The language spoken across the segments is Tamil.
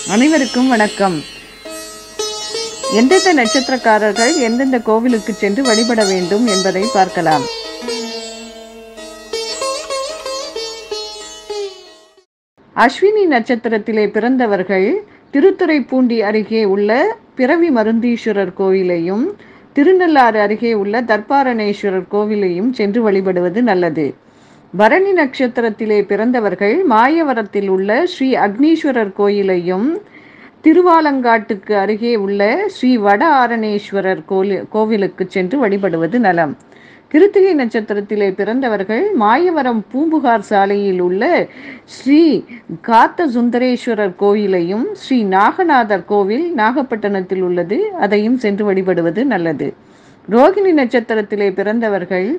அனைவருக்கும் வணக்கம் எந்தெந்த நட்சத்திரக்காரர்கள் எந்தெந்த கோவிலுக்கு சென்று வழிபட வேண்டும் என்பதை பார்க்கலாம் அஸ்வினி நட்சத்திரத்திலே பிறந்தவர்கள் திருத்துறைப்பூண்டி அருகே உள்ள பிறவி மருந்தீஸ்வரர் கோவிலையும் திருநள்ளாறு அருகே உள்ள தர்பாரணேஸ்வரர் கோவிலையும் சென்று வழிபடுவது நல்லது பரணி நட்சத்திரத்திலே பிறந்தவர்கள் மாயவரத்தில் உள்ள ஸ்ரீ அக்னீஸ்வரர் கோயிலையும் திருவாலங்காட்டுக்கு அருகே உள்ள ஸ்ரீ வட ஆரணேஸ்வரர் கோலி கோவிலுக்கு சென்று வழிபடுவது நலம் கிருத்திகை நட்சத்திரத்திலே பிறந்தவர்கள் மாயவரம் பூம்புகார் சாலையில் உள்ள ஸ்ரீ காத்த சுந்தரேஸ்வரர் கோயிலையும் ஸ்ரீ நாகநாதர் கோவில் நாகப்பட்டினத்தில் உள்ளது அதையும் சென்று வழிபடுவது நல்லது ரோகிணி நட்சத்திரத்திலே பிறந்தவர்கள்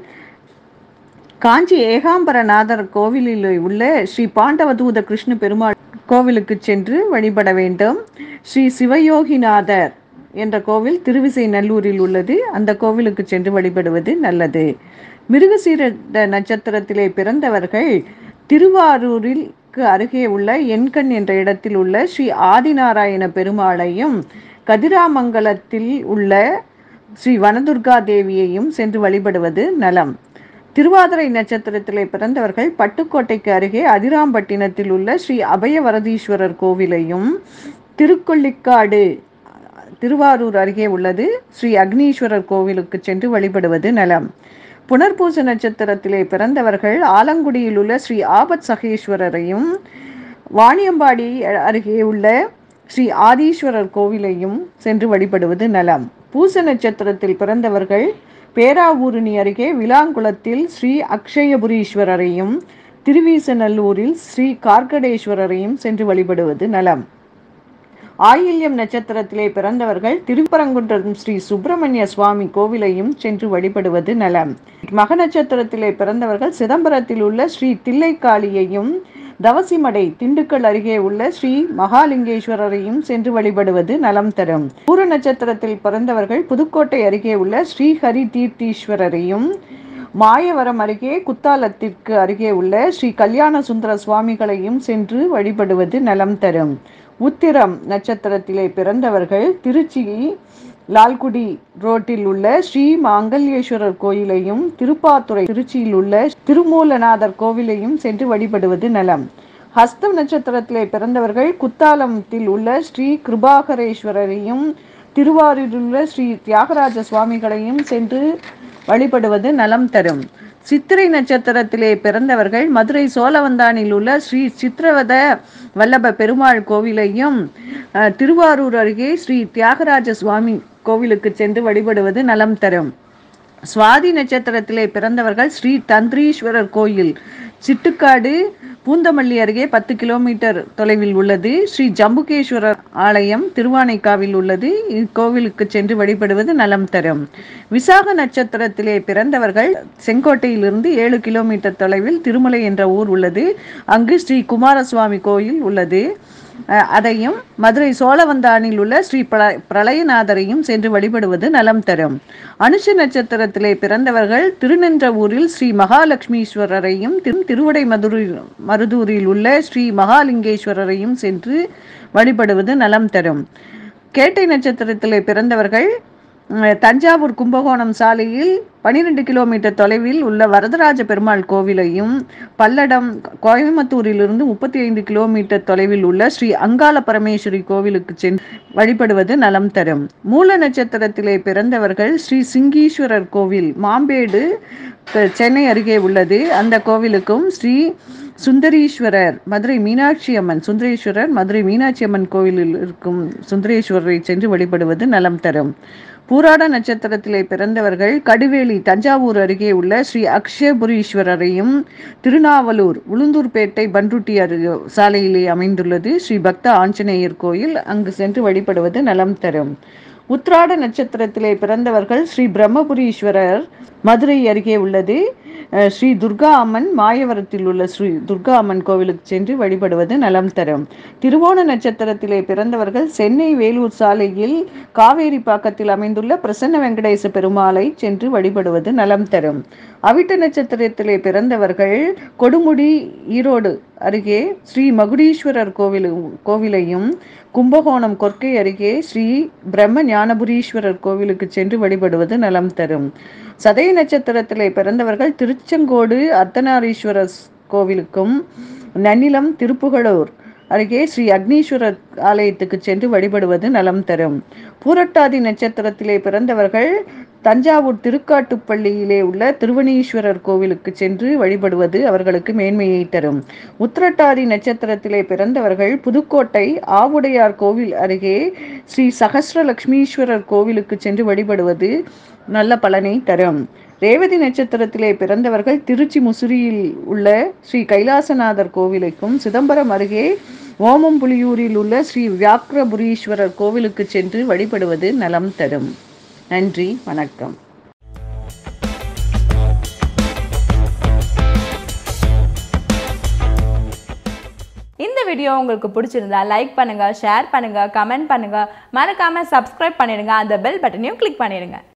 காஞ்சி ஏகாம்பரநாதர் கோவிலில் உள்ள ஸ்ரீ பாண்டவதூத கிருஷ்ண பெருமாள் கோவிலுக்கு சென்று வழிபட வேண்டும் ஸ்ரீ சிவயோகிநாதர் என்ற கோவில் திருவிசை நல்லூரில் உள்ளது அந்த கோவிலுக்கு சென்று வழிபடுவது நல்லது மிருகசீர நட்சத்திரத்திலே பிறந்தவர்கள் திருவாரூரிற்கு அருகே உள்ள எண்கண் என்ற இடத்தில் உள்ள ஸ்ரீ ஆதிநாராயண பெருமாளையும் கதிராமங்கலத்தில் உள்ள ஸ்ரீ வனதுர்கா தேவியையும் சென்று வழிபடுவது நலம் திருவாதிரை நட்சத்திரத்திலே பிறந்தவர்கள் பட்டுக்கோட்டைக்கு அருகே அதிராம்பட்டினத்தில் உள்ள ஸ்ரீ அபயவரதீஸ்வரர் கோவிலையும் திருக்கொள்ளிக்காடு திருவாரூர் அருகே உள்ளது ஸ்ரீ அக்னீஸ்வரர் கோவிலுக்கு சென்று வழிபடுவது நலம் புனர்பூச நட்சத்திரத்திலே பிறந்தவர்கள் ஆலங்குடியில் உள்ள ஸ்ரீ ஆபத் சகேஸ்வரரையும் வாணியம்பாடி அருகே உள்ள ஸ்ரீ ஆதீஸ்வரர் கோவிலையும் சென்று வழிபடுவது நலம் பூச நட்சத்திரத்தில் பிறந்தவர்கள் பேராவூரணி அருகே விலாங்குளத்தில் ஸ்ரீ அக்ஷயபுரீஸ்வரரையும் திருவீசநல்லூரில் ஸ்ரீ கார்கடேஸ்வரரையும் சென்று வழிபடுவது நலம் ஆயில்யம் நட்சத்திரத்திலே பிறந்தவர்கள் திருப்பரங்குன்றம் ஸ்ரீ சுப்பிரமணிய சுவாமி கோவிலையும் சென்று வழிபடுவது நலம் மக நட்சத்திரத்திலே பிறந்தவர்கள் சிதம்பரத்தில் உள்ள ஸ்ரீ தில்லைக்காளியையும் தவசிமடை திண்டுக்கல் அருகே உள்ள ஸ்ரீ மகாலிங்கேஸ்வரரையும் சென்று வழிபடுவது நலம் தரும் பூர நட்சத்திரத்தில் பிறந்தவர்கள் புதுக்கோட்டை அருகே உள்ள ஸ்ரீ ஹரி தீர்த்தீஸ்வரரையும் மாயவரம் அருகே குத்தாலத்திற்கு அருகே உள்ள ஸ்ரீ கல்யாண சுந்தர சுவாமிகளையும் சென்று வழிபடுவது நலம் தரும் உத்திரம் நட்சத்திரத்திலே பிறந்தவர்கள் திருச்சி லால்குடி ரோட்டில் உள்ள ஸ்ரீ மாங்கல்யேஸ்வரர் கோயிலையும் திருப்பாத்துறை திருச்சியில் உள்ள திருமூலநாதர் கோவிலையும் சென்று வழிபடுவது நலம் ஹஸ்தம் நட்சத்திரத்திலே பிறந்தவர்கள் குத்தாலத்தில் உள்ள ஸ்ரீ கிருபாகரேஸ்வரரையும் திருவாரூரில் உள்ள ஸ்ரீ தியாகராஜ சுவாமிகளையும் சென்று வழிபடுவது நலம் தரும் சித்திரை நட்சத்திரத்திலே பிறந்தவர்கள் மதுரை சோழவந்தானில் உள்ள ஸ்ரீ சித்திரவத வல்லப பெருமாள் கோவிலையும் திருவாரூர் அருகே ஸ்ரீ தியாகராஜ சுவாமி கோவிலுக்கு சென்று வழிபடுவது நலம் தரும் சுவாதி நட்சத்திரத்திலே பிறந்தவர்கள் ஸ்ரீ தந்திரீஸ்வரர் கோயில் சிட்டுக்காடு பூந்தமல்லி அருகே பத்து கிலோமீட்டர் தொலைவில் உள்ளது ஸ்ரீ ஜம்புகேஸ்வரர் ஆலயம் திருவானைக்காவில் உள்ளது இக்கோவிலுக்கு சென்று வழிபடுவது நலம் தரும் விசாக நட்சத்திரத்திலே பிறந்தவர்கள் செங்கோட்டையிலிருந்து ஏழு கிலோமீட்டர் தொலைவில் திருமலை என்ற ஊர் உள்ளது அங்கு ஸ்ரீ குமாரசுவாமி கோயில் உள்ளது அதையும் மதுரை சோழவந்தானில் உள்ள ஸ்ரீ பிரளயநாதரையும் சென்று வழிபடுவது நலம் தரும் அனுஷ நட்சத்திரத்திலே பிறந்தவர்கள் திருநின்ற ஊரில் ஸ்ரீ மகாலட்சுமீஸ்வரரையும் திருவடை மதுரை மருதூரில் உள்ள ஸ்ரீ மகாலிங்கேஸ்வரரையும் சென்று வழிபடுவது நலம் தரும் கேட்டை நட்சத்திரத்திலே பிறந்தவர்கள் தஞ்சாவூர் கும்பகோணம் சாலையில் பனிரெண்டு கிலோமீட்டர் தொலைவில் உள்ள வரதராஜ பெருமாள் கோவிலையும் பல்லடம் கோயம்புத்தூரிலிருந்து முப்பத்தி ஐந்து கிலோமீட்டர் தொலைவில் உள்ள ஸ்ரீ அங்காள பரமேஸ்வரி கோவிலுக்கு சென்று வழிபடுவது நலம் தரும் மூல நட்சத்திரத்திலே பிறந்தவர்கள் ஸ்ரீ சிங்கீஸ்வரர் கோவில் மாம்பேடு சென்னை அருகே உள்ளது அந்த கோவிலுக்கும் ஸ்ரீ சுந்தரீஸ்வரர் மதுரை மீனாட்சி அம்மன் சுந்தரேஸ்வரர் மதுரை மீனாட்சி அம்மன் கோவிலில் இருக்கும் சுந்தரேஸ்வரரை சென்று வழிபடுவது நலம் தரும் பூராட நட்சத்திரத்திலே பிறந்தவர்கள் கடுவேலி தஞ்சாவூர் அருகே உள்ள ஸ்ரீ அக்ஷயபுரீஸ்வரரையும் திருநாவலூர் உளுந்தூர்பேட்டை பன்ருட்டி அருகே சாலையிலே அமைந்துள்ளது ஸ்ரீ பக்த ஆஞ்சநேயர் கோயில் அங்கு சென்று வழிபடுவது நலம் தரும் உத்ராட நட்சத்திரத்திலே பிறந்தவர்கள் ஸ்ரீ பிரம்மபுரீஸ்வரர் மதுரை அருகே உள்ளது ஸ்ரீ துர்கா அம்மன் மாயவரத்தில் உள்ள ஸ்ரீ துர்கா அம்மன் கோவிலுக்கு சென்று வழிபடுவது நலம் தரும் திருவோண நட்சத்திரத்திலே பிறந்தவர்கள் சென்னை வேலூர் சாலையில் காவேரி பாக்கத்தில் அமைந்துள்ள பிரசன்ன வெங்கடேச பெருமாளை சென்று வழிபடுவது நலம் தரும் அவிட்ட நட்சத்திரத்திலே பிறந்தவர்கள் கொடுமுடி ஈரோடு அருகே ஸ்ரீ மகுடீஸ்வரர் கோவில் கோவிலையும் கும்பகோணம் கொர்க்கை அருகே ஸ்ரீ பிரம்ம ஞானபுரீஸ்வரர் கோவிலுக்கு சென்று வழிபடுவது நலம் தரும் சதய நட்சத்திரத்திலே பிறந்தவர்கள் திருச்செங்கோடு அர்த்தநாரீஸ்வரர் கோவிலுக்கும் நன்னிலம் திருப்புகழூர் அருகே ஸ்ரீ அக்னீஸ்வரர் ஆலயத்துக்கு சென்று வழிபடுவது நலம் தரும் பூரட்டாதி நட்சத்திரத்திலே பிறந்தவர்கள் தஞ்சாவூர் திருக்காட்டுப்பள்ளியிலே உள்ள திருவனீஸ்வரர் கோவிலுக்கு சென்று வழிபடுவது அவர்களுக்கு மேன்மையை தரும் உத்திரட்டாதி நட்சத்திரத்திலே பிறந்தவர்கள் புதுக்கோட்டை ஆவுடையார் கோவில் அருகே ஸ்ரீ சகஸ்ரலக்ஷ்மீஸ்வரர் கோவிலுக்கு சென்று வழிபடுவது நல்ல பலனை தரும் ரேவதி நட்சத்திரத்திலே பிறந்தவர்கள் திருச்சி முசிறியில் உள்ள ஸ்ரீ கைலாசநாதர் கோவிலுக்கும் சிதம்பரம் அருகே ஓமம்புலியூரில் உள்ள ஸ்ரீ வியாக்ரபுரீஸ்வரர் கோவிலுக்கு சென்று வழிபடுவது நலம் தரும் நன்றி வணக்கம் இந்த வீடியோ உங்களுக்கு பிடிச்சிருந்தா லைக் பண்ணுங்க ஷேர் பண்ணுங்க கமெண்ட் பண்ணுங்க மறக்காம சப்ஸ்கிரைப் பண்ணிடுங்க அந்த பெல் பட்டனையும் கிளிக் பண்ணிடுங்க